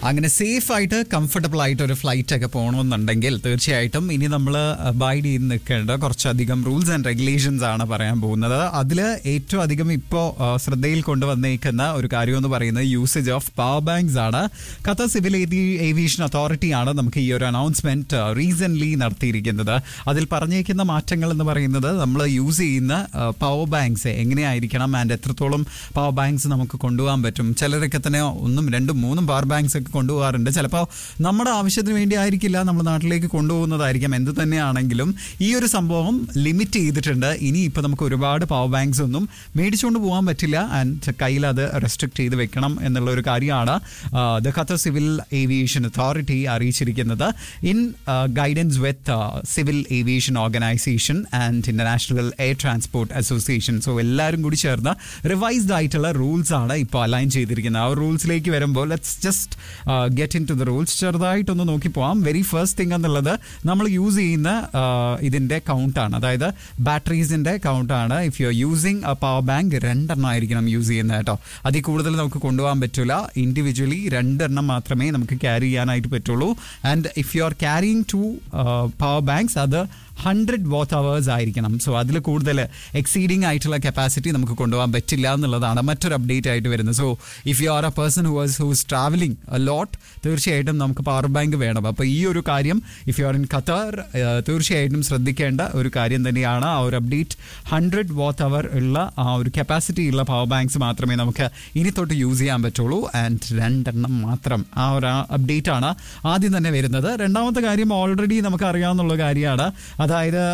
അങ്ങനെ സേഫ് ആയിട്ട് കംഫർട്ടബിൾ ആയിട്ട് ഒരു ഫ്ലൈറ്റ് ഒക്കെ പോകണമെന്നുണ്ടെങ്കിൽ തീർച്ചയായിട്ടും ഇനി നമ്മൾ ബൈഡ് ചെയ്ത് നിൽക്കേണ്ട കുറച്ചധികം റൂൾസ് ആൻഡ് റെഗുലേഷൻസ് ആണ് പറയാൻ പോകുന്നത് അതിൽ ഏറ്റവും അധികം ഇപ്പോൾ ശ്രദ്ധയിൽ കൊണ്ടുവന്നേക്കുന്ന ഒരു കാര്യം എന്ന് പറയുന്നത് യൂസേജ് ഓഫ് പവർ ബാങ്ക്സ് ആണ് ഖത്തർ സിവിൽ ഏവിയേഷൻ അതോറിറ്റി ആണ് നമുക്ക് ഈ ഒരു അനൗൺസ്മെന്റ് റീസെന്റ് നടത്തിയിരിക്കുന്നത് അതിൽ പറഞ്ഞേക്കുന്ന മാറ്റങ്ങൾ എന്ന് പറയുന്നത് നമ്മൾ യൂസ് ചെയ്യുന്ന പവർ ബാങ്ക്സ് എങ്ങനെയായിരിക്കണം ആൻഡ് എത്രത്തോളം പവർ ബാങ്ക്സ് നമുക്ക് കൊണ്ടുപോകാൻ പറ്റും ചിലരൊക്കെ തന്നെ ഒന്നും രണ്ടും മൂന്നും പവർ ബാങ്ക്സ് ഒക്കെ കൊണ്ടുപോകാറുണ്ട് ചിലപ്പോൾ നമ്മുടെ ആവശ്യത്തിന് വേണ്ടി ആയിരിക്കില്ല നമ്മൾ നാട്ടിലേക്ക് കൊണ്ടുപോകുന്നതായിരിക്കാം എന്ത് തന്നെയാണെങ്കിലും ഈ ഒരു സംഭവം ലിമിറ്റ് ചെയ്തിട്ടുണ്ട് ഇനി ഇപ്പോൾ നമുക്ക് ഒരുപാട് പവർ ബാങ്ക്സ് ഒന്നും മേടിച്ചുകൊണ്ട് പോകാൻ പറ്റില്ല ആൻഡ് കയ്യിൽ അത് റെസ്ട്രിക്ട് ചെയ്ത് വെക്കണം എന്നുള്ള ഒരു കാര്യമാണ് the Qatar civil aviation authority അറിയിച്ചിരിക്കുന്നത് in guidance with civil aviation organisation and international air transport association so എല്ലാവരും കൂടി ചേർന്ന് റിവൈസ്ഡ് ആയിട്ടുള്ള റൂൾസ് ആണ് ഇപ്പോൾ അലൈൻ ചെയ്തിരിക്കുന്നത് ആ റൂൾസിലേക്ക് വരുമ്പോൾ let's just get in to the rules ചെറുതായിട്ടൊന്ന് നോക്കി പോവാം വെരി ഫസ്റ്റ് തിങ് എന്നുള്ളത് നമ്മൾ യൂസ് ചെയ്യുന്ന uh, ഇതിന്റെ കൗണ്ടാണ് അതായത് ബാറ്ററീസിന്റെ കൗണ്ടാണ് if you are using a power bank രണ്ടെണ്ണം ആയിരിക്കണം യൂസ് ചെയ്യുന്നത് കേട്ടോ അതിൽ കൂടുതൽ നമുക്ക് കൊണ്ടുപോകാൻ പറ്റില്ല ഇൻഡിവിജ്വലി രണ്ടെണ്ണം മാത്രമേ നമുക്ക് ക്യാരി ചെയ്യാനായിട്ട് പറ്റുള്ളൂ and if you are carrying two power banks അത് ഹൺഡ്രഡ് വാട്ട് അവേഴ്സ് ആയിരിക്കണം സോ അതിൽ കൂടുതൽ എക്സീഡിംഗ് ആയിട്ടുള്ള കപ്പാസിറ്റി നമുക്ക് കൊണ്ടുപോകാൻ പറ്റില്ല എന്നുള്ളതാണ് മറ്റൊരു അപ്ഡേറ്റ് ആയിട്ട് വരുന്നത് so if you are a person who was whose travelling lot തീർച്ചയായിട്ടും നമുക്ക് പവർ ബാങ്ക് വേണം അപ്പോൾ ഈ ഒരു കാര്യം if you are in Qatar തീർച്ചയായിട്ടും ശ്രദ്ധിക്കേണ്ട ഒരു കാര്യം തന്നെയാണ് ആ ഒരു അപ്ഡേറ്റ് ഹൺഡ്രഡ് വാട്ട് അവർ ഉള്ള ആ ഒരു കപ്പാസിറ്റി ഉള്ള പവർ ബാങ്ക്സ് മാത്രമേ നമുക്ക് ഇനി തൊട്ട് യൂസ് ചെയ്യാൻ പറ്റുള്ളൂ ആൻഡ് രണ്ടെണ്ണം മാത്രം ആ ഒരു അപ്ഡേറ്റ് ആണ് ആദ്യം തന്നെ വരുന്നത് രണ്ടാമത്തെ കാര്യം ഓൾറെഡി നമുക്ക് അറിയാവുന്ന കാര്യമാണ് അതായത്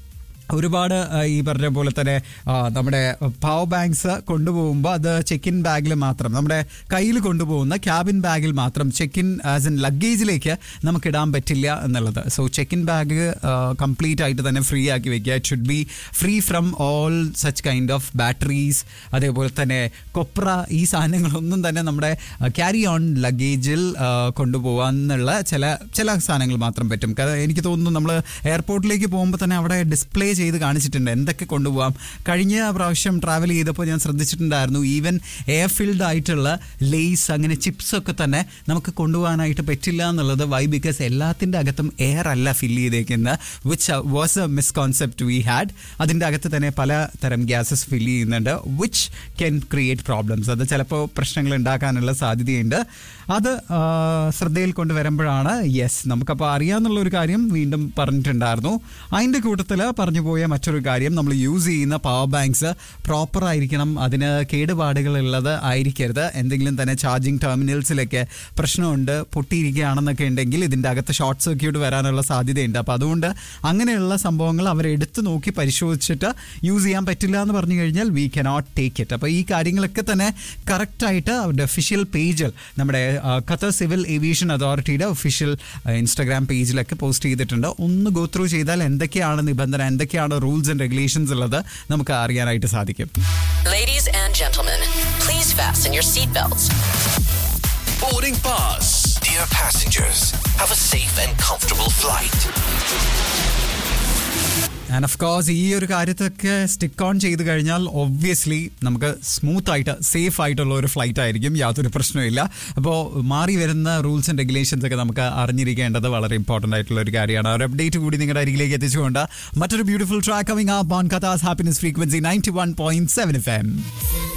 ഒരുപാട് ആ, ഈ പറഞ്ഞ പോലെ തന്നെ ആ, നമ്മുടെ പവർ ബാങ്ക്സ് കൊണ്ടുപോകുമ്പോൾ അത് ചെക്ക് ഇൻ ബാഗിൽ മാത്രം നമ്മുടെ കയ്യിൽ കൊണ്ടുപോകുന്ന ക്യാബിൻ ബാഗിൽ മാത്രം ചെക്ക് ഇൻ ആസ് ഇൻ ലഗേജിലേക്ക് നമുക്ക് ഇടാൻ പറ്റില്ല എന്നുള്ളത് so check in bag complete ആയിട്ട് തന്നെ ഫ്രീ ആക്കി വെക്കുക it should be free from all such kind of batteries അതേപോലെ തന്നെ കൊപ്ര ഈ സാധനങ്ങളൊന്നും തന്നെ നമ്മുടെ ക്യാരി ഓൺ ലഗേജിൽ കൊണ്ടുപോകാന്നുള്ള ചില ചില സാധനങ്ങൾ മാത്രം പറ്റും കാരണം എനിക്ക് തോന്നുന്നു നമ്മൾ എയർപോർട്ടിലേക്ക് പോകുമ്പോൾ തന്നെ അവിടെ ഡിസ്പ്ലേ ചെയ്ത് കാണിച്ചിട്ടുണ്ട് എന്തൊക്കെ കൊണ്ടുപോകാം കഴിഞ്ഞ പ്രാവശ്യം ട്രാവൽ ചെയ്തപ്പോൾ ഞാൻ ശ്രദ്ധിച്ചിട്ടുണ്ടായിരുന്നു ഈവൻ എയർ ഫിൽഡ് ആയിട്ടുള്ള ലേസ് അങ്ങനെ ചിപ്സ് ഒക്കെ തന്നെ നമുക്ക് കൊണ്ടുപോകാനായിട്ട് പറ്റില്ല എന്നുള്ളത് വൈ ബിക്കോസ് എല്ലാത്തിൻ്റെ അകത്തും എയർ അല്ല ഫില്ല് ചെയ്തേക്കുന്നത് which was a misconception we had അതിൻ്റെ അകത്ത് തന്നെ പല തരം ഗ്യാസസ് ഫില്ല് ചെയ്യുന്നുണ്ട് വിച്ച് ക്യാൻ ക്രിയേറ്റ് പ്രോബ്ലംസ് അത് ചിലപ്പോൾ പ്രശ്നങ്ങൾ ഉണ്ടാക്കാനുള്ള സാധ്യതയുണ്ട് അത് ആ, ശ്രദ്ധയിൽ കൊണ്ടുവരുമ്പോഴാണ് യെസ് നമുക്കപ്പോൾ അറിയാന്നുള്ള ഒരു കാര്യം വീണ്ടും പറഞ്ഞിട്ടുണ്ടായിരുന്നു അതിൻ്റെ കൂട്ടത്തിൽ പറഞ്ഞു പോയ മറ്റൊരു കാര്യം നമ്മൾ യൂസ് ചെയ്യുന്ന പവർ ബാങ്ക്സ് പ്രോപ്പർ ആയിരിക്കണം അതിന് കേടുപാടുകളുള്ളത് ആയിരിക്കരുത് എന്തെങ്കിലും തന്നെ ചാർജിങ് ടെർമിനൽസിലൊക്കെ പ്രശ്നമുണ്ട് പൊട്ടിയിരിക്കുകയാണെന്നൊക്കെ ഉണ്ടെങ്കിൽ ഇതിൻ്റെ അകത്ത് ഷോർട്ട് സർക്യൂട്ട് വരാനുള്ള സാധ്യതയുണ്ട് അപ്പോൾ അതുകൊണ്ട് അങ്ങനെയുള്ള സംഭവങ്ങൾ അവർ എടുത്തു നോക്കി പരിശോധിച്ചിട്ട് യൂസ് ചെയ്യാൻ പറ്റില്ല എന്ന് പറഞ്ഞു കഴിഞ്ഞാൽ വി കനോട്ട് ടേക്ക് ഇറ്റ് അപ്പോൾ ഈ കാര്യങ്ങളൊക്കെ തന്നെ കറക്റ്റായിട്ട് അവരുടെ ഒഫീഷ്യൽ പേജിൽ നമ്മുടെ ആ, ഖത്തർ സിവിൽ ഏവിയേഷൻ അതോറിറ്റിയുടെ ഒഫീഷ്യൽ ഇൻസ്റ്റാഗ്രാം പേജിലൊക്കെ പോസ്റ്റ് ചെയ്തിട്ടുണ്ട് ഒന്ന് ഗോ ത്രൂ ചെയ്താൽ എന്തൊക്കെയാണ് നിബന്ധന എന്തൊക്കെയാണ് റൂൾസ് ആൻഡ് റെഗുലേഷൻസ് ഉള്ളത് നമുക്ക് അറിയാനായിട്ട് സാധിക്കും Ladies and gentlemen, please fasten your seatbelts. Boarding pass. Dear passengers, have a safe and comfortable flight. And of course ഈ ഒരു കാര്യത്തൊക്കെ സ്റ്റിക്ക് ഓൺ ചെയ്ത് കഴിഞ്ഞാൽ ഒബ്വിയസ്ലി നമുക്ക് സ്മൂത്ത് ആയിട്ട് സേഫ് ആയിട്ടുള്ള ഒരു ഫ്ലൈറ്റ് ആയിരിക്കും യാതൊരു പ്രശ്നമില്ല അപ്പോൾ മാറി വരുന്ന റൂൾസ് ആൻഡ് റെഗുലേഷൻസ് ഒക്കെ നമുക്ക് അറിഞ്ഞിരിക്കേണ്ടത് വളരെ ഇമ്പോർട്ടൻ്റ് ആയിട്ടുള്ള ഒരു കാര്യമാണ് ഒരു അപ്ഡേറ്റ് കൂടി നിങ്ങളുടെ അരികിലേക്ക് എത്തിച്ചുകൊണ്ട് മറ്റൊരു ബ്യൂട്ടിഫുൾ ട്രാക്ക് കമ്മിങ് ആ ബോൺ കഥാസ് happiness frequency ninety one point seven F M